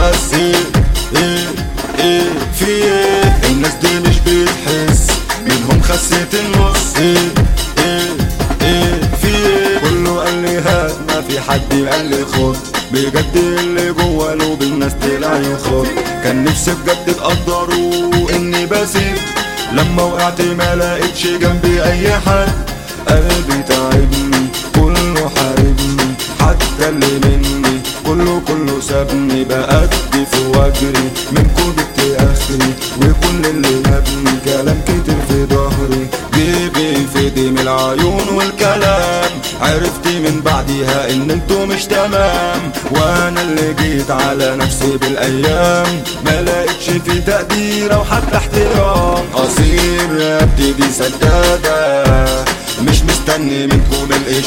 وبس ايه ايه ايه في ايه الناس دي مش بتحس منهم خسيت النص ايه ايه ايه في ايه كله قال لي هات ما في حد قال لي خد بجد اللي جوه قلوب الناس طلع يخد كان نفسي بجد تقدروا اني بسيب لما وقعت ما لقيتش جنبي اي حد قلبي تعبني كله حاربني حتى اللي مني كله كله سابني بأدي في وجري منكم جبت اخري وكل اللي يبني كلام كتير في ظهري جيبي في دي من العيون والكلام عرفت من بعديها ان انتوا مش تمام وانا اللي جيت على نفسي بالايام ما لقيتش في تقدير او حتى احترام قصير ابتدي سداده مش مستني منكم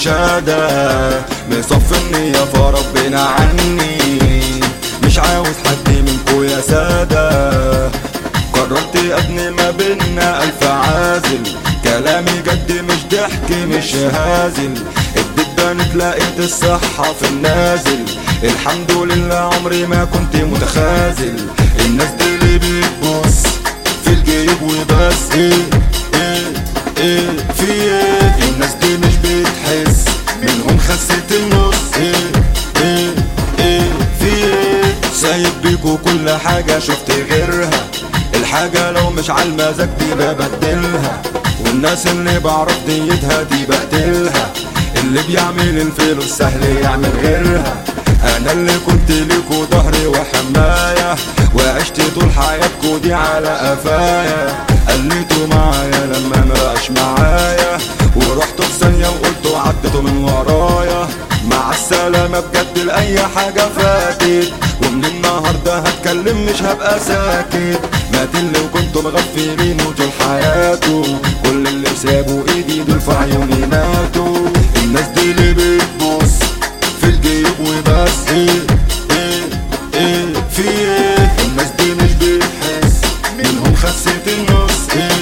الإشادة مصفني يا فربنا عني مش عاوز حد منكم يا سادة قررت ابني ما بينا ألف عازل كلامي جد مش ضحك مش هازل اديت بنت لقيت الصحة في النازل الحمد لله عمري ما كنت متخاذل الناس دي اللي بتبص في الجيب وبس ايه ايه ايه في ايه الناس دي مش بتحس منهم خسيت النص ايه ايه ايه في ايه سايب بيكو كل حاجة شفت غيرها الحاجة لو مش على المزاج دي ببدلها والناس اللي بعرف ديتها دي بقتلها اللي بيعمل الفلوس سهل يعمل غيرها انا اللي كنت ليكو ظهري وحماية وعشت طول حياتكو دي على قفايا قلتوا معايا لما مبقاش معايا ورحت في ثانية وقلت وعدتوا من ورايا مع السلامة بجد لأي حاجة فاتت ومن النهاردة هتكلم مش هبقى ساكت مات اللي وكنتوا مغفلين طول حياته كل اللي سابوا ايدي دول في عيوني ماتوا الناس دي اللي بتبص في الجيب وبس ايه ايه ايه في ايه الناس دي مش بتحس منهم خسيت النص ايه